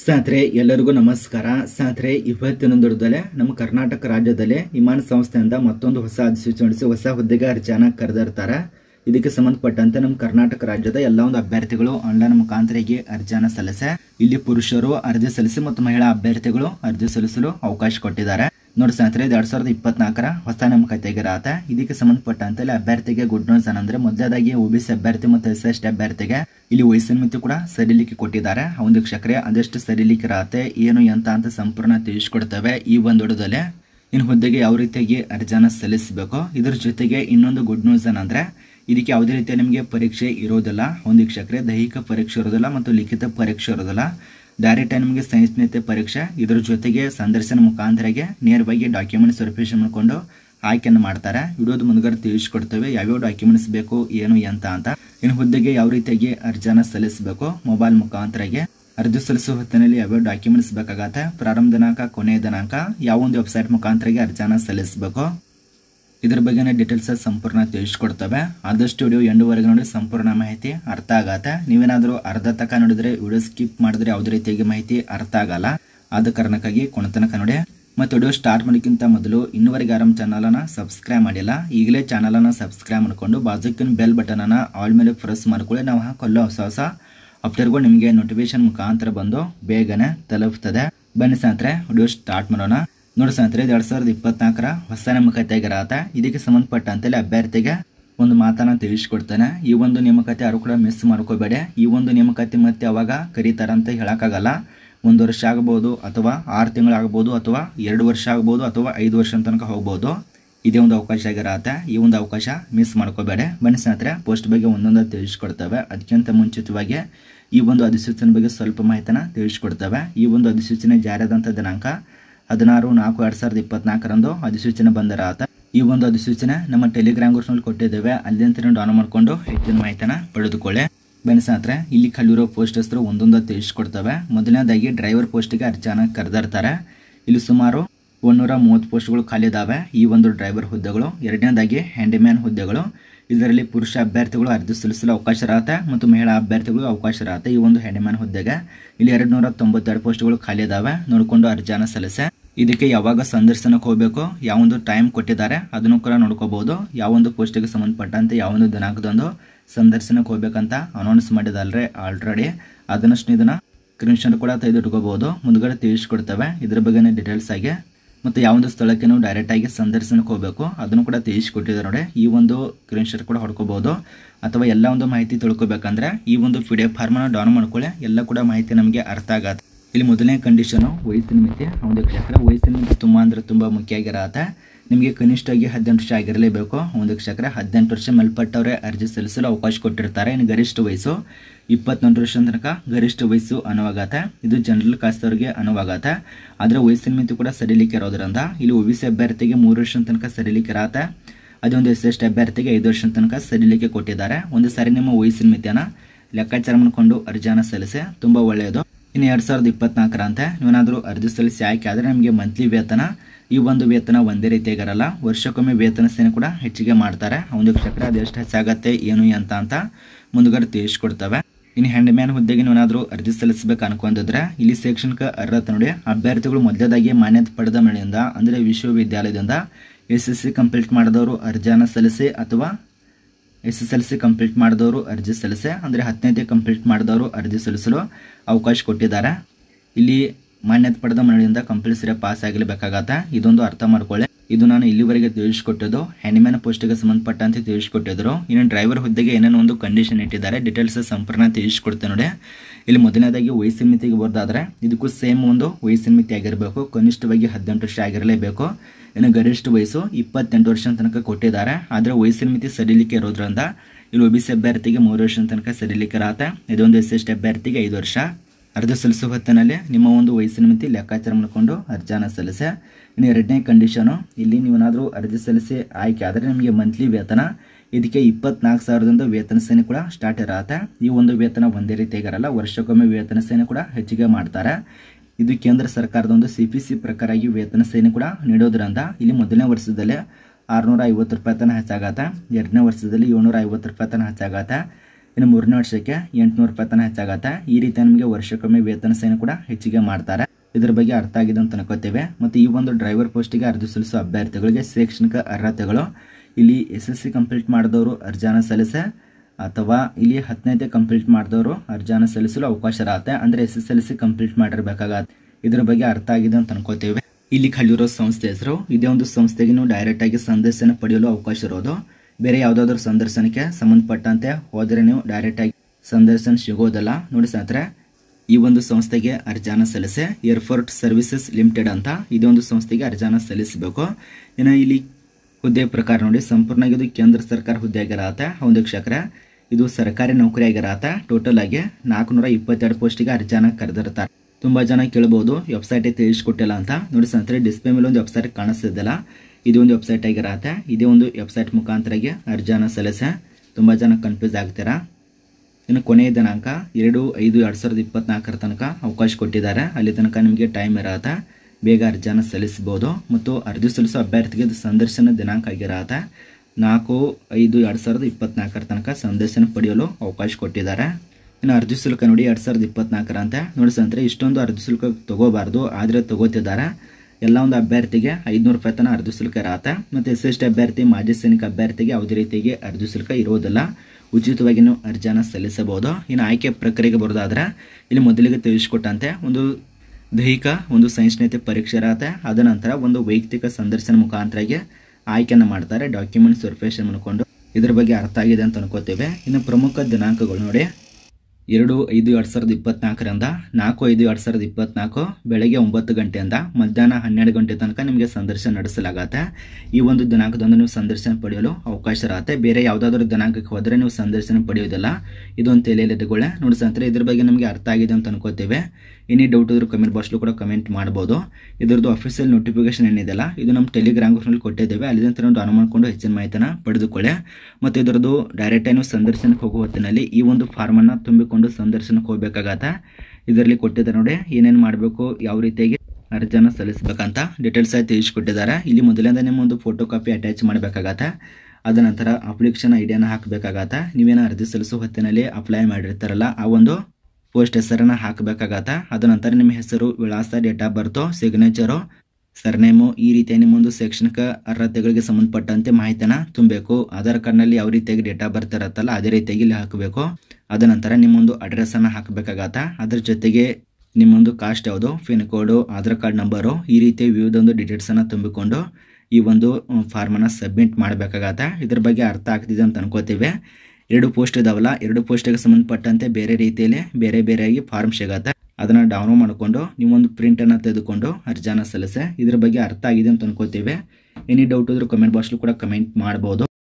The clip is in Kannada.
ಸ್ನೇಹಿತರೆ ಎಲ್ಲರಿಗೂ ನಮಸ್ಕಾರ ಸ್ನೇಹಿತರೆ ಇವತ್ತಿನ ದುರ್ಗದಲ್ಲೇ ನಮ್ಮ ಕರ್ನಾಟಕ ರಾಜ್ಯದಲ್ಲಿ ವಿಮಾನ ಸಂಸ್ಥೆಯಿಂದ ಮತ್ತೊಂದು ಹೊಸ ಅಧಿಸೂಚನೆ ಹೊರಡಿಸಿ ಹೊಸ ಹುದ್ದೆಗೆ ಅರ್ಜಿಯನ್ನ ಕರೆದಿರ್ತಾರೆ ಇದಕ್ಕೆ ಸಂಬಂಧಪಟ್ಟಂತೆ ನಮ್ಮ ಕರ್ನಾಟಕ ರಾಜ್ಯದ ಎಲ್ಲ ಒಂದು ಅಭ್ಯರ್ಥಿಗಳು ಆನ್ಲೈನ್ ಮುಖಾಂತರವಾಗಿ ಅರ್ಜಿಯನ್ನ ಸಲ್ಲಿಸೆ ಇಲ್ಲಿ ಪುರುಷರು ಅರ್ಜಿ ಸಲ್ಲಿಸಿ ಮತ್ತು ಮಹಿಳಾ ಅಭ್ಯರ್ಥಿಗಳು ಅರ್ಜಿ ಸಲ್ಲಿಸಲು ಅವಕಾಶ ಕೊಟ್ಟಿದ್ದಾರೆ ನೋಡಿ ಸ್ನೇಹಿತರೆ ಎರಡ್ ಸಾವಿರದ ಇಪ್ಪತ್ನಾಲ್ಕರ ಹೊಸ ನೇಮಕಾತಿಗೆ ರಾತ ಇದಕ್ಕೆ ಸಂಬಂಧಪಟ್ಟಂತೆ ಇಲ್ಲಿ ಅಭ್ಯರ್ಥಿಗೆ ಗುಡ್ ನ್ಯೂಸ್ ಏನಂದ್ರೆ ಮೊದಲದಾಗಿ ಒಬಿಸಿ ಅಭ್ಯರ್ಥಿ ಮತ್ತು ಎಸ್ ಎಸ್ ಟಿ ಅಭ್ಯರ್ಥಿಗೆ ಇಲ್ಲಿ ವಯಸ್ಸಿನ ಮಿತಿ ಕೂಡ ಸರಿಲಿಕ್ಕೆ ಕೊಟ್ಟಿದ್ದಾರೆ ಒಂದು ವೀಕ್ಷಕರೇ ಅದೆಷ್ಟು ಸರಿಲಿಕ್ಕೆ ರಾತೆ ಏನು ಎಂತ ಅಂತ ಸಂಪೂರ್ಣ ತಿಳಿಸ್ಕೊಡ್ತೇವೆ ಈ ಒಂದು ಹೊಡದಲ್ಲಿ ಇನ್ನು ಹುದ್ದೆಗೆ ಯಾವ ರೀತಿಯಾಗಿ ಅರ್ಜಿಯನ್ನ ಸಲ್ಲಿಸಬೇಕು ಇದ್ರ ಜೊತೆಗೆ ಇನ್ನೊಂದು ಗುಡ್ ನ್ಯೂಸ್ ಏನಂದ್ರೆ ಇದಕ್ಕೆ ಯಾವುದೇ ರೀತಿಯ ನಿಮಗೆ ಪರೀಕ್ಷೆ ಇರೋದಿಲ್ಲ ಒಂದು ವೀಕ್ಷಕರೇ ದೈಹಿಕ ಪರೀಕ್ಷೆ ಇರೋದಿಲ್ಲ ಮತ್ತು ಲಿಖಿತ ಪರೀಕ್ಷೆ ಇರೋದಿಲ್ಲ ಡೈರೆಕ್ಟ್ ನಿಮಗೆ ಸಹಿಷ್ಣುತೆ ಪರೀಕ್ಷೆ ಇದ್ರ ಜೊತೆಗೆ ಸಂದರ್ಶನ ಮುಖಾಂತರಗೆ ನೇರವಾಗಿ ಡಾಕ್ಯುಮೆಂಟ್ಸ್ ವೆರಿಫಿಕೇಶನ್ ಮಾಡ್ಕೊಂಡು ಆಯ್ಕೆಯನ್ನು ಮಾಡ್ತಾರೆ ವಿಡಿಯೋದ ಮುಂದ್ಗಡೆ ತಿಳಿಸ್ಕೊಡ್ತೇವೆ ಯಾವ್ಯಾವ ಡಾಕ್ಯುಮೆಂಟ್ಸ್ ಬೇಕು ಏನು ಎಂತ ಅಂತ ಇನ್ನು ಹುದ್ದೆಗೆ ಯಾವ ರೀತಿಯಾಗಿ ಅರ್ಜಿಯನ್ನ ಸಲ್ಲಿಸಬೇಕು ಮೊಬೈಲ್ ಮುಖಾಂತರಗೆ ಅರ್ಜಿ ಸಲ್ಲಿಸುವ ಹೊತ್ತಿನಲ್ಲಿ ಯಾವ್ಯಾವ ಡಾಕ್ಯುಮೆಂಟ್ಸ್ ಬೇಕಾಗತ್ತೆ ಪ್ರಾರಂಭ ದಿನಾಂಕ ಕೊನೆಯ ದಿನಾಂಕ ಯಾವ ಒಂದು ವೆಬ್ಸೈಟ್ ಮುಖಾಂತರಗೆ ಅರ್ಜಿಯನ್ನ ಸಲ್ಲಿಸಬೇಕು ಇದ್ರ ಬಗ್ಗೆ ಡೀಟೇಲ್ಸ್ ಸಂಪೂರ್ಣ ತಿಳಿಸ್ಕೊಡ್ತವೆ ಆದಷ್ಟು ವಿಡಿಯೋ ಎಂಡುವರೆಗೆ ನೋಡಿ ಸಂಪೂರ್ಣ ಮಾಹಿತಿ ಅರ್ಥ ಆಗತ್ತೆ ನೀವೇನಾದ್ರೂ ಅರ್ಧ ತಕ ನೋಡಿದ್ರೆ ವಿಡಿಯೋ ಸ್ಕಿಪ್ ಮಾಡಿದ್ರೆ ಯಾವುದೇ ರೀತಿಯಾಗಿ ಮಾಹಿತಿ ಅರ್ಥ ಆಗಲ್ಲ ಆದ ಕಾರಣಕ್ಕಾಗಿ ಕೊನೆತನಕ ನೋಡಿ ಮತ್ತು ವಿಡಿಯೋ ಸ್ಟಾರ್ಟ್ ಮಾಡೋಕ್ಕಿಂತ ಮೊದಲು ಇನ್ನುವರೆಗೆ ಆರಾಮ್ ಚಾನಲನ್ನ ಸಬ್ಸ್ಕ್ರೈಬ್ ಮಾಡಿಲ್ಲ ಈಗಲೇ ಚಾನಲನ್ನ ಸಬ್ಸ್ಕ್ರೈಬ್ ಮಾಡ್ಕೊಂಡು ಬಾಜುಕಿನ ಬೆಲ್ ಬಟನ್ ಅನ್ನ ಆಲ್ ಮೇಲೆ ಪ್ರೆಸ್ ಮಾಡ್ಕೊಳ್ಳಿ ನಾವು ಹಾಕೊಳ್ಳೋ ಹೊಸ ಹೊಸ ಅಪ್ಡೇಟ್ಗಳು ನಿಮಗೆ ನೋಟಿಫಿಕೇಶನ್ ಮುಖಾಂತರ ಬಂದು ಬೇಗನೆ ತಲುಪ್ತದೆ ಬನ್ನಿ ಸ್ನೇಹಿತರೆ ವಿಡಿಯೋ ಸ್ಟಾರ್ಟ್ ಮಾಡೋಣ ನೋಡಿ ಸ್ನೇಹಿತರೆ ಎರಡ್ ಸಾವಿರದ ಇಪ್ಪತ್ನಾಲ್ಕರ ಹೊಸ ನೇಮಕಾತಿಯಾಗಿರತ್ತ ಇದಕ್ಕೆ ಸಂಬಂಧಪಟ್ಟಂತೆ ಅಭ್ಯರ್ಥಿಗೆ ಒಂದು ಮಾತನ್ನ ತಿಳಿಸ್ಕೊಡ್ತಾನೆ ಈ ಒಂದು ನೇಮಕಾತಿ ಯಾರು ಕೂಡ ಮಿಸ್ ಮಾಡ್ಕೋಬೇಡಿ ಈ ಒಂದು ನೇಮಕಾತಿ ಮತ್ತೆ ಅವಾಗ ಕರೀತಾರಂತ ಹೇಳಕ್ಕಾಗಲ್ಲ ಒಂದು ವರ್ಷ ಆಗ್ಬೋದು ಅಥವಾ ಆರು ತಿಂಗಳು ಆಗ್ಬೋದು ಅಥವಾ ಎರಡು ವರ್ಷ ಆಗ್ಬೋದು ಅಥವಾ ಐದು ವರ್ಷ ತನಕ ಹೋಗ್ಬೋದು ಇದೇ ಒಂದು ಅವಕಾಶ ಆಗಿರತ್ತೆ ಈ ಒಂದು ಅವಕಾಶ ಮಿಸ್ ಮಾಡ್ಕೋಬೇಡಿ ಬನ್ನಿ ಸ್ನೇಹಿತರೆ ಪೋಸ್ಟ್ ಬಗ್ಗೆ ಒಂದೊಂದು ತಿಳಿಸ್ಕೊಡ್ತೇವೆ ಅದಕ್ಕಿಂತ ಮುಂಚಿತವಾಗಿ ಈ ಒಂದು ಅಧಿಸೂಚನೆ ಬಗ್ಗೆ ಸ್ವಲ್ಪ ಮಾಹಿತಿನ ತಿಳಿಸ್ಕೊಡ್ತೇವೆ ಈ ಒಂದು ಅಧಿಸೂಚನೆ ಜಾರಿಯಾದಂಥ ದಿನಾಂಕ ಹದಿನಾರು ನಾಲ್ಕು ಎರಡ್ ಸಾವಿರದ ಇಪ್ಪತ್ನಾಲ್ಕರಂದು ಅಧಿಸೂಚನೆ ಬಂದಿರತ್ತ ಈ ಒಂದು ಅಧಿಸೂಚನೆ ನಮ್ಮ ಟೆಲಿಗ್ರಾಮ್ ಗ್ರೂಪ್ನಲ್ಲಿ ಕೊಟ್ಟಿದ್ದೇವೆ ಅಲ್ಲಿಂದ ನೀವು ಡೌನ್ ಮಾಡಿಕೊಂಡು ಹೆಚ್ಚಿನ ಮಾಹಿತಿನ ಪಡೆದುಕೊಳ್ಳಿ ಬನ್ನಿ ಸ್ನೇಹಿತರೆ ಇಲ್ಲಿ ಕಲ್ಲಿರೋ ಪೋಸ್ಟ್ ಹೆಸರು ಒಂದೊಂದು ತಿಳಿಸ್ಕೊಡ್ತವೆ ಮೊದಲನೇದಾಗಿ ಡ್ರೈವರ್ ಪೋಸ್ಟ್ಗೆ ಅರ್ಜಿಯನ್ನ ಕರೆದಿರ್ತಾರೆ ಇಲ್ಲಿ ಸುಮಾರು ಒಂದೂರ ಮೂವತ್ತು ಪೋಸ್ಟ್ಗಳು ಖಾಲಿ ಇದಾವೆ ಈ ಒಂದು ಡ್ರೈವರ್ ಹುದ್ದೆಗಳು ಎರಡನೇದಾಗಿ ಹ್ಯಾಂಡಿಮ್ಯಾನ್ ಹುದ್ದೆಗಳು ಇದರಲ್ಲಿ ಪುರುಷ ಅಭ್ಯರ್ಥಿಗಳು ಅರ್ಜಿ ಸಲ್ಲಿಸಲು ಅವಕಾಶ ಇರತ್ತೆ ಮತ್ತು ಮಹಿಳಾ ಅಭ್ಯರ್ಥಿಗಳು ಅವಕಾಶ ಇರತ್ತೆ ಈ ಒಂದು ಹ್ಯಾಂಡಿಮ್ಯಾನ್ ಹುದ್ದೆಗೆ ಇಲ್ಲಿ ಎರಡು ನೂರ ತೊಂಬತ್ತೆರಡು ಪೋಸ್ಟ್ಗಳು ಖಾಲಿ ಇದಾವೆ ನೋಡಿಕೊಂಡು ಅರ್ಜಿಯನ್ನ ಸಲ್ಲಿಸೆ ಇದಕ್ಕೆ ಯಾವಾಗ ಸಂದರ್ಶನಕ್ಕೆ ಹೋಗಬೇಕು ಯಾವೊಂದು ಟೈಮ್ ಕೊಟ್ಟಿದ್ದಾರೆ ಅದನ್ನು ಕೂಡ ನೋಡ್ಕೋಬಹುದು ಯಾವೊಂದು ಪೋಸ್ಟಿಗೆ ಸಂಬಂಧಪಟ್ಟಂತೆ ಯಾವೊಂದು ದಿನಾಂಕದಂದು ಸಂದರ್ಶನಕ್ಕೆ ಹೋಗ್ಬೇಕಂತ ಅನೌನ್ಸ್ ಮಾಡಿದಲ್ರಿ ಆಲ್ರೆಡಿ ಅದನ್ನಷ್ಟು ಇದನ್ನ ಸ್ಕ್ರೀನ್ಶಾಟ್ ಕೂಡ ತೆಗೆದಿಟ್ಕೋಬಹುದು ಮುಂದ್ಗಡೆ ತಿಳಿಸ್ಕೊಡ್ತೇವೆ ಇದ್ರ ಬಗ್ಗೆ ಡೀಟೇಲ್ಸ್ ಆಗಿ ಮತ್ತು ಯಾವೊಂದು ಸ್ಥಳಕ್ಕೆ ನಾವು ಡೈರೆಕ್ಟ್ ಆಗಿ ಸಂದರ್ಶನಕ್ಕೆ ಹೋಗಬೇಕು ಅದನ್ನು ಕೂಡ ತಿಳಿಸ್ಕೊಟ್ಟಿದ್ದಾರೆ ನೋಡಿ ಈ ಒಂದು ಸ್ಕ್ರೀನ್ಶಾಟ್ ಕೂಡ ಹೊಡ್ಕೋಬಹುದು ಅಥವಾ ಎಲ್ಲ ಒಂದು ಮಾಹಿತಿ ತಿಳ್ಕೊಬೇಕಂದ್ರೆ ಈ ಒಂದು ಪಿ ಡಿ ಎಫ್ ಫಾರ್ಮನ್ನು ಡೌನ್ ಮಾಡ್ಕೊಳ್ಳಿ ಎಲ್ಲ ಕೂಡ ಮಾಹಿತಿ ನಮಗೆ ಅರ್ಥ ಆಗತ್ತೆ ಇಲ್ಲಿ ಮೊದಲನೇ ಕಂಡೀಷನು ವಯಸ್ಸಿನ ಮಿತಿ ಒಂದು ಕ್ಷೇತ್ರ ವಯಸ್ಸಿನ ಮಿತಿ ತುಂಬ ಅಂದರೆ ತುಂಬ ಮುಖ್ಯ ಆಗಿರತ್ತೆ ನಿಮಗೆ ಕನಿಷ್ಠವಾಗಿ ಹದಿನೆಂಟು ವರ್ಷ ಆಗಿರಲೇಬೇಕು ಒಂದು ಕ್ಷೇತ್ರ ಹದಿನೆಂಟು ವರ್ಷ ಮೇಲ್ಪಟ್ಟವರೇ ಅರ್ಜಿ ಸಲ್ಲಿಸಲು ಅವಕಾಶ ಕೊಟ್ಟಿರ್ತಾರೆ ಇನ್ನು ಗರಿಷ್ಠ ವಯಸ್ಸು ಇಪ್ಪತ್ತೆಂಟು ವರ್ಷ ತನಕ ಗರಿಷ್ಠ ವಯಸ್ಸು ಅನುವಾಗತ್ತೆ ಇದು ಜನರಲ್ ಕಾಸ್ತವ್ರಿಗೆ ಅನುವಾಗತ್ತೆ ಆದರೆ ವಯಸ್ಸಿನ ಮಿತಿ ಕೂಡ ಸಡಿಲಿಕ್ಕೆ ಇರೋದ್ರಿಂದ ಇಲ್ಲಿ ಒ ಬಿ ಸಿ ಅಭ್ಯರ್ಥಿಗೆ ಮೂರು ವರ್ಷದ ತನಕ ಸಡಿಲಿಕ್ಕೆ ಇರತ್ತೆ ಅದೊಂದು ಎಸ್ ಎಸ್ ಟಿ ಅಭ್ಯರ್ಥಿಗೆ ಐದು ವರ್ಷದ ತನಕ ಸಡಿಲಿಕ್ಕೆ ಕೊಟ್ಟಿದ್ದಾರೆ ಒಂದು ಸಾರಿ ನಿಮ್ಮ ವಯಸ್ಸಿನ ಮಿತಿಯನ್ನು ಲೆಕ್ಕಾಚಾರ ಮಾಡಿಕೊಂಡು ಅರ್ಜಿಯನ್ನು ಸಲ್ಲಿಸಿ ತುಂಬ ಒಳ್ಳೆಯದು ಇನ್ನು ಎರಡು ಸಾವಿರದ ಇಪ್ಪತ್ನಾಲ್ಕರ ಅಂತ ನೀವೇನಾದರೂ ಅರ್ಜಿ ಸಲ್ಲಿಸಿ ಆಯ್ಕೆ ಆದರೆ ನಮಗೆ ಮಂತ್ಲಿ ವೇತನ ಈ ಒಂದು ವೇತನ ಒಂದೇ ರೀತಿಯಾಗಿರಲ್ಲ ವರ್ಷಕ್ಕೊಮ್ಮೆ ವೇತನ ಸೇನೆ ಕೂಡ ಹೆಚ್ಚಿಗೆ ಮಾಡ್ತಾರೆ ಒಂದು ಚಕ್ರ ಅದು ಎಷ್ಟು ಹೆಚ್ಚಾಗತ್ತೆ ಏನು ಅಂತ ಅಂತ ಮುಂದುಗಡೆ ತಿಳಿಸ್ಕೊಡ್ತವೆ ಇನ್ನು ಹ್ಯಾಂಡ್ಮ್ಯಾನ್ ಹುದ್ದೆಗೆ ನೀವೇನಾದರೂ ಅರ್ಜಿ ಸಲ್ಲಿಸಬೇಕು ಅನ್ಕೊಂಡಿದ್ರೆ ಇಲ್ಲಿ ಶೈಕ್ಷಣಿಕ ಅರ್ಹತೆ ನೋಡಿ ಅಭ್ಯರ್ಥಿಗಳು ಮೊದಲದಾಗಿ ಮಾನ್ಯತೆ ಪಡೆದ ಮನೆಯಿಂದ ಅಂದರೆ ವಿಶ್ವವಿದ್ಯಾಲಯದಿಂದ ಎಸ್ ಎಸ್ ಸಿ ಕಂಪ್ಲೀಟ್ ಮಾಡಿದವರು ಅರ್ಜಿಯನ್ನು ಸಲ್ಲಿಸಿ ಅಥವಾ S S L C complete ಮಾಡಿದವರು ಅರ್ಜಿ ಸಲ್ಲಿಸಿ ಅಂದರೆ ಹತ್ತನೇತೆ ಕಂಪ್ಲೀಟ್ ಮಾಡಿದವರು ಅರ್ಜಿ ಸಲ್ಲಿಸಲು ಅವಕಾಶ ಕೊಟ್ಟಿದ್ದಾರೆ ಇಲ್ಲಿ ಮಾನ್ಯತೆ ಪಡೆದ ಮನೆಯಿಂದ ಕಂಪಲ್ಸರಿ ಪಾಸ್ ಆಗಲೇಬೇಕಾಗತ್ತೆ ಇದೊಂದು ಅರ್ಥ ಮಾಡ್ಕೊಳ್ಳಿ ಇದು ನಾನು ಇಲ್ಲಿವರೆಗೆ ತಿಳಿಸ್ಕೊಟ್ಟಿದ್ದು ಹ್ಯಾಂಡಿಮ್ಯಾನ್ ಪೋಸ್ಟಿಗೆ ಸಂಬಂಧಪಟ್ಟಂತೆ ತಿಳಿಸ್ಕೊಟ್ಟಿದ್ರು ಇನ್ನು ಡ್ರೈವರ್ ಹುದ್ದೆಗೆ ಏನೇನೋ ಒಂದು ಕಂಡೀಷನ್ ಇಟ್ಟಿದ್ದಾರೆ ಡೀಟೇಲ್ಸ್ ಸಂಪೂರ್ಣ ತಿಳಿಸ್ಕೊಡ್ತೇನೆ ನೋಡಿ ಇಲ್ಲಿ ಮೊದಲನೇದಾಗಿ ವಯಸ್ಸಿನ ಮಿತಿಗೆ ಬರ್ದಾದ್ರೆ ಇದಕ್ಕೂ ಸೇಮ್ ಒಂದು ವಯಸ್ಸಿನ ಮಿತಿ ಆಗಿರಬೇಕು ಕನಿಷ್ಠವಾಗಿ ಹದಿನೆಂಟು ವರ್ಷ ಆಗಿರಲೇಬೇಕು ಇನ್ನು ಗರಿಷ್ಠ ವಯಸ್ಸು ಇಪ್ಪತ್ತೆಂಟು ವರ್ಷ ತನಕ ಕೊಟ್ಟಿದ್ದಾರೆ ಆದರೆ ವಯಸ್ಸಿನ ಮಿತಿ ಸಡಿಲಿಕ್ಕೆ ಇರೋದ್ರಿಂದ ಇಲ್ಲಿ ಒ ಬಿ ಸಿ ಅಭ್ಯರ್ಥಿಗೆ ಮೂರು ವರ್ಷದ ತನಕ ಸಡಿಲಿಕ್ಕೆ ಇರತ್ತೆ ಇದೊಂದು ಎಸ್ ಎಸ್ ಟಿ ಅಭ್ಯರ್ಥಿಗೆ ಐದು ವರ್ಷ ಅರ್ಜಿ ಸಲ್ಲಿಸುವ ಹೊತ್ತಿನಲ್ಲಿ ನಿಮ್ಮ ಒಂದು ವಯಸ್ಸಿನ ಮಿತಿ ಲೆಕ್ಕಾಚಾರ ಮಾಡಿಕೊಂಡು ಅರ್ಜಿಯನ್ನು ಸಲ್ಲಿಸಿ ಇನ್ನು ಎರಡನೇ ಕಂಡೀಷನು ಇಲ್ಲಿ ನೀವೇನಾದರೂ ಅರ್ಜಿ ಸಲ್ಲಿಸಿ ಆಯ್ಕೆ ಆದರೆ ನಿಮಗೆ ಮಂತ್ಲಿ ವೇತನ ಇದಕ್ಕೆ ಇಪ್ಪತ್ನಾಲ್ಕು ಸಾವಿರದಿಂದ ವೇತನ ಸೇನೆ ಕೂಡ ಸ್ಟಾರ್ಟ್ ಇರತ್ತೆ ಈ ಒಂದು ವೇತನ ಒಂದೇ ರೀತಿಯಾಗಿರಲ್ಲ ವರ್ಷಕ್ಕೊಮ್ಮೆ ವೇತನ ಸೇನೆ ಕೂಡ ಹೆಚ್ಚಿಗೆ ಮಾಡ್ತಾರೆ ಇದು ಕೇಂದ್ರ ಸರ್ಕಾರದ ಒಂದು ಸಿ ಪಿ ಸಿ ಪ್ರಕಾರವಾಗಿ ವೇತನ ಸೇನೆ ಕೂಡ ನೀಡೋದ್ರಿಂದ ಇಲ್ಲಿ ಮೊದಲನೇ ವರ್ಷದಲ್ಲೇ ಆರುನೂರ ಐವತ್ತು ರೂಪಾಯಿ ತನಕ ಹೆಚ್ಚಾಗತ್ತೆ ಎರಡನೇ ವರ್ಷದಲ್ಲಿ ಏಳ್ನೂರ ಐವತ್ತು ರೂಪಾಯಿ ತನಕ ಹೆಚ್ಚಾಗತ್ತೆ ಇನ್ನು ಮೂರನೇ ವರ್ಷಕ್ಕೆ ಎಂಟುನೂರು ರೂಪಾಯಿ ತನಕ ಹೆಚ್ಚಾಗತ್ತೆ ಈ ರೀತಿ ನಮಗೆ ವರ್ಷಕ್ಕೊಮ್ಮೆ ವೇತನ ಸೇನೆ ಕೂಡ ಹೆಚ್ಚಿಗೆ ಮಾಡ್ತಾರೆ ಇದ್ರ ಬಗ್ಗೆ ಅರ್ಥ ಆಗಿದೆ ಅಂತ ಅನ್ಕೋತೇವೆ ಮತ್ತು ಈ ಒಂದು ಡ್ರೈವರ್ ಪೋಸ್ಟಿಗೆ ಅರ್ಜಿ ಸಲ್ಲಿಸುವ ಅಭ್ಯರ್ಥಿಗಳಿಗೆ ಶೈಕ್ಷಣಿಕ ಅರ್ಹತೆಗಳು ಇಲ್ಲಿ ಎಸ್ ಎಸ್ ಸಿ ಕಂಪ್ಲೀಟ್ ಮಾಡಿದವರು ಅರ್ಜಿನ ಸಲ್ಲಿಸೆ ಅಥವಾ ಇಲ್ಲಿ ಹತ್ತನೇತೆ ಕಂಪ್ಲೀಟ್ ಮಾಡಿದವರು ಅರ್ಜಿನ ಸಲ್ಲಿಸಲು ಅವಕಾಶ ಇರತ್ತೆ ಅಂದರೆ S S L C complete ಮಾಡಿರ್ಬೇಕಾಗತ್ತೆ ಇದ್ರ ಬಗ್ಗೆ ಅರ್ಥ ಆಗಿದೆ ಅಂತ ಅನ್ಕೋತೇವೆ ಇಲ್ಲಿ ಖಾಲಿರೋ ಸಂಸ್ಥೆ ಹೆಸರು ಇದೇ ಒಂದು ಸಂಸ್ಥೆಗೆ ನೀವು ಡೈರೆಕ್ಟ್ ಆಗಿ ಸಂದರ್ಶನ ಪಡೆಯಲು ಅವಕಾಶ ಇರೋದು ಬೇರೆ ಯಾವುದಾದ್ರೂ ಸಂದರ್ಶನಕ್ಕೆ ಸಂಬಂಧಪಟ್ಟಂತೆ ಹೋದರೆ ನೀವು ಡೈರೆಕ್ಟ್ ಆಗಿ ಸಂದರ್ಶನ ಸಿಗೋದಲ್ಲ ನೋಡಿ ಸ್ನೇಹಿತರೆ ಈ ಒಂದು ಸಂಸ್ಥೆಗೆ ಅರ್ಜಿನ ಸಲ್ಲಿಸೆ ಏರ್ಫೋರ್ಟ್ ಸರ್ವಿಸಸ್ ಲಿಮಿಟೆಡ್ ಅಂತ ಇದೊಂದು ಸಂಸ್ಥೆಗೆ ಅರ್ಜಿನ ಸಲ್ಲಿಸಬೇಕು ಇನ್ನು ಇಲ್ಲಿ ಹುದ್ದೆ ಪ್ರಕಾರ ನೋಡಿ ಸಂಪೂರ್ಣ ಇದು ಕೇಂದ್ರ ಸರ್ಕಾರ ಹುದ್ದೆ ಆಗಿರತ್ತೆ ಒಂದು ವೀಕ್ಷಕರೇ ಇದು ಸರ್ಕಾರಿ ನೌಕರಿ ಆಗಿರತ್ತೆ ಟೋಟಲ್ ಆಗಿ ನಾಲ್ಕುನೂರ ಇಪ್ಪತ್ತೆರಡು ಪೋಸ್ಟಿಗೆ ಅರ್ಜಿನ ಕರೆದಿರ್ತಾರೆ ತುಂಬಾ ಜನ ಕೇಳ್ಬೋದು ವೆಬ್ಸೈಟ್ ತಿಳಿಸ್ಕೊಟ್ಟಿಲ್ಲ ಅಂತ ನೋಡಿ ಸ್ನೇಹಿತರೆ ಡಿಸ್ಪ್ಲೇ ಮೇಲೆ ಒಂದು ವೆಬ್ಸೈಟ್ ಕಾಣಿಸ್ತಿದ್ದಲ್ಲ ಇದು ಒಂದು ವೆಬ್ಸೈಟ್ ಆಗಿರತ್ತೆ ಇದೇ ಒಂದು ವೆಬ್ಸೈಟ್ ಮುಖಾಂತರಗೆ ಅರ್ಜಿನ ಸಲ್ಲಿಸೆ ತುಂಬಾ ಜನ ಕನ್ಫ್ಯೂಸ್ ಆಗ್ತೀರಾ ಇನ್ನು ಕೊನೆಯ ದಿನಾಂಕ ಎರಡು ಐದು ಎರಡು ಸಾವಿರದ ಇಪ್ಪತ್ನಾಲ್ಕರ ತನಕ ಅವಕಾಶ ಕೊಟ್ಟಿದ್ದಾರೆ ಅಲ್ಲಿ ತನಕ ನಿಮಗೆ ಟೈಮ್ ಇರತ್ತೆ ಬೇಗ ಅರ್ಜಿನ ಸಲ್ಲಿಸಬಹುದು ಮತ್ತು ಅರ್ಜಿ ಸಲ್ಲಿಸೋ ಅಭ್ಯರ್ಥಿಗೆ ಇದು ಸಂದರ್ಶನ ದಿನಾಂಕ ಆಗಿರತ್ತೆ ನಾಲ್ಕು ಐದು ಎರಡು ಸಾವಿರದ ಇಪ್ಪತ್ನಾಲ್ಕರ ತನಕ ಸಂದರ್ಶನ ಪಡೆಯಲು ಅವಕಾಶ ಕೊಟ್ಟಿದ್ದಾರೆ ಇನ್ನು ಅರ್ಜಿ ಶುಲ್ಕ ನೋಡಿ ಎರಡು ಸಾವಿರದ ಇಪ್ಪತ್ನಾಲ್ಕರ ಅಂತ ನೋಡಿ ಸ್ನೇಹಿತರೆ ಇಷ್ಟೊಂದು ಅರ್ಜಿ ಶುಲ್ಕ ತಗೋಬಾರ್ದು ಆದರೆ ತಗೋತಿದ್ದಾರೆ ಎಲ್ಲ ಒಂದು ಅಭ್ಯರ್ಥಿಗೆ ಐದುನೂರು ರೂಪಾಯಿ ತನಕ ಅರ್ಜಿ ಶುಲ್ಕ ಇರತ್ತೆ ಮತ್ತು ಎಸ್ ಎಸ್ ಟಿ ಅಭ್ಯರ್ಥಿ ಮಾಜಿ ಸೈನಿಕ ಅಭ್ಯರ್ಥಿಗೆ ಯಾವುದೇ ರೀತಿಗೆ ಅರ್ಜಿ ಶುಲ್ಕ ಇರೋದಿಲ್ಲ ಉಚಿತವಾಗಿ ನೀವು ಅರ್ಜಿನ ಸಲ್ಲಿಸಬಹುದು ಇನ್ನು ಆಯ್ಕೆ ಪ್ರಕ್ರಿಯೆಗೆ ಬರೋದಾದ್ರೆ ಇಲ್ಲಿ ಮೊದಲಿಗೆ ತಿಳಿಸ್ಕೊಟ್ಟಂತೆ ಒಂದು ದೈಹಿಕ ಒಂದು ಸಹಿಷ್ಣುತೆ ಪರೀಕ್ಷೆ ಇರತ್ತೆ ಅದ ನಂತರ ಒಂದು ವೈಯಕ್ತಿಕ ಸಂದರ್ಶನ ಮುಖಾಂತರಗೆ ಆಯ್ಕೆಯನ್ನು ಮಾಡ್ತಾರೆ ಡಾಕ್ಯುಮೆಂಟ್ಸ್ ವೆರಿಫಿಕೇಶನ್ ಮಾಡ್ಕೊಂಡು ಇದ್ರ ಬಗ್ಗೆ ಅರ್ಥ ಆಗಿದೆ ಅಂತ ಅನ್ಕೋತೇವೆ ಇನ್ನು ಪ್ರಮುಖ ದಿನಾಂಕಗಳು ನೋಡಿ ಎರಡು ಐದು ಎರಡು ಸಾವಿರದ ಇಪ್ಪತ್ನಾಲ್ಕರಿಂದ ನಾಲ್ಕು ಐದು ಎರಡು ಸಾವಿರದ ಇಪ್ಪತ್ನಾಲ್ಕು ಬೆಳಗ್ಗೆ ಒಂಬತ್ತು ಗಂಟೆಯಿಂದ ಮಧ್ಯಾಹ್ನ ಹನ್ನೆರಡು ಗಂಟೆ ತನಕ ನಿಮಗೆ ಸಂದರ್ಶನ ನಡೆಸಲಾಗತ್ತೆ ಈ ಒಂದು ದಿನಾಂಕದಂದು ನೀವು ಸಂದರ್ಶನ ಪಡೆಯಲು ಅವಕಾಶ ಇರತ್ತೆ ಬೇರೆ ಯಾವುದಾದ್ರೂ ದಿನಾಂಕಕ್ಕೆ ಹೋದರೆ ನೀವು ಸಂದರ್ಶನ ಪಡೆಯೋದಿಲ್ಲ ಇದೊಂದು ತಲೆಯಲ್ಲಿ ಇಟ್ಕೊಳ್ಳೆ ನೋಡಿ ಸ್ನೇಹಿತರೆ ಇದ್ರ ಬಗ್ಗೆ ನಮಗೆ ಅರ್ಥ ಆಗಿದೆ ಅಂತ ಅನ್ಕೋತೇವೆ ಎನಿ ಡೌಟ್ ಇದ್ರೂ ಕಮೆಂಟ್ ಬಾಕ್ಸ್ಲು ಕೂಡ ಕಮೆಂಟ್ ಮಾಡ್ಬೋದು ಇದರದ್ದು ಅಫಿಷಿಯಲ್ ನೋಟಿಫಿಕೇಶನ್ ಏನಿದೆಲ್ಲ ಇದು ನಮ್ಮ ಟೆಲಿಗ್ರಾಮ್ ಗ್ರೂಪ್ನಲ್ಲಿ ಕೊಟ್ಟಿದ್ದೇವೆ ಅಲ್ಲಿಂದ ಒಂದು ಅನು ಮಾಡಿಕೊಂಡು ಹೆಚ್ಚಿನ ಮಾಹಿತಿನ ಪಡೆದುಕೊಳ್ಳಿ ಮತ್ತು ಇದರದ್ದು ಡೈರೆಕ್ಟಾಗಿ ನೀವು ಸಂದರ್ಶನಕ್ಕೆ ಹೋಗುವ ಹೊತ್ತಿನಲ್ಲಿ ಈ ಒಂದು ಫಾರ್ಮನ್ನು ತುಂಬಿಕೊಂಡು ಸಂದರ್ಶನಕ್ಕೆ ಹೋಗಬೇಕಾಗತ್ತೆ ಇದರಲ್ಲಿ ಕೊಟ್ಟಿದ್ದಾರೆ ನೋಡಿ ಏನೇನು ಮಾಡಬೇಕು ಯಾವ ರೀತಿಯಾಗಿ ಅರ್ಜಿನ ಸಲ್ಲಿಸಬೇಕಂತ ಡೀಟೇಲ್ಸ್ ಆಗಿ ತಿಳಿಸ್ಕೊಟ್ಟಿದ್ದಾರೆ ಇಲ್ಲಿ ಮೊದಲಿಂದ ನಿಮ್ಮ ಒಂದು ಫೋಟೋ ಕಾಪಿ ಅಟ್ಯಾಚ್ ಮಾಡಬೇಕಾಗತ್ತೆ ಅದ ನಂತರ ಅಪ್ಲಿಕೇಶನ್ ಐಡಿಯಾನ ಹಾಕಬೇಕಾಗತ್ತೆ ನೀವೇನು ಅರ್ಜಿ ಸಲ್ಲಿಸೋ ಹೊತ್ತಿನಲ್ಲಿ ಅಪ್ಲೈ ಮಾಡಿರ್ತಾರಲ್ಲ ಆ ಒಂದು ಪೋಸ್ಟ್ ಹೆಸರನ್ನು ಹಾಕಬೇಕಾಗತ್ತೆ ಅದ ನಂತರ ನಿಮ್ಮ ಹೆಸರು ವಿಳಾಸ date of birth signature surname ಈ ರೀತಿಯ ನಿಮ್ಮ ಒಂದು ಶೈಕ್ಷಣಿಕ ಅರ್ಹತೆಗಳಿಗೆ ಸಂಬಂಧಪಟ್ಟಂತೆ ಮಾಹಿತಿನ ತುಂಬಬೇಕು ಆಧಾರ್ ಕಾರ್ಡ್ನಲ್ಲಿ ಯಾವ ರೀತಿಯಾಗಿ ಡೇಟ್ ಆಫ್ ಬರ್ತ್ ಇರುತ್ತಲ್ಲ ಅದೇ ರೀತಿಯಾಗಿ ಇಲ್ಲಿ ಹಾಕಬೇಕು ಅದ ನಂತರ ನಿಮ್ಮೊಂದು ಅಡ್ರೆಸ್ಸನ್ನು ಹಾಕಬೇಕಾಗತ್ತೆ ಅದ್ರ ಜೊತೆಗೆ ನಿಮ್ಮೊಂದು ಕಾಸ್ಟ್ ಯಾವುದು pin code Aadhaar card number ಈ ರೀತಿಯ ವಿವಿಧ ಒಂದು ಡೀಟೇಲ್ಸನ್ನು ತುಂಬಿಕೊಂಡು ಈ ಒಂದು ಫಾರ್ಮನ್ನು ಸಬ್ಮಿಟ್ ಮಾಡಬೇಕಾಗತ್ತೆ ಇದ್ರ ಬಗ್ಗೆ ಅರ್ಥ ಆಗ್ತಿದೆ ಅಂತ ಅನ್ಕೋತೀವಿ ಎರಡು ಪೋಸ್ಟ್ ಇದಾವಲ್ಲ ಎರಡು ಪೋಸ್ಟಿಗೆ ಸಂಬಂಧಪಟ್ಟಂತೆ ಬೇರೆ ರೀತಿಯಲ್ಲಿ ಬೇರೆ ಬೇರೆಯಾಗಿ ಫಾರ್ಮ್ ಸಿಗತ್ತೆ ಅದನ್ನು ಡೌನ್ಲೋಡ್ ಮಾಡಿಕೊಂಡು ನೀವೊಂದು ಪ್ರಿಂಟನ್ನು ತೆಗೆದುಕೊಂಡು ಅರ್ಜಿನ ಸಲ್ಲಿಸೆ ಇದ್ರ ಬಗ್ಗೆ ಅರ್ಥ ಆಗಿದೆ ಅಂತ ಅನ್ಕೋತೀವಿ ಎನಿ ಡೌಟ್ ಇದ್ರೂ ಕಮೆಂಟ್ ಬಾಕ್ಸ್ಲು ಕೂಡ ಕಮೆಂಟ್ ಮಾಡ್ಬೋದು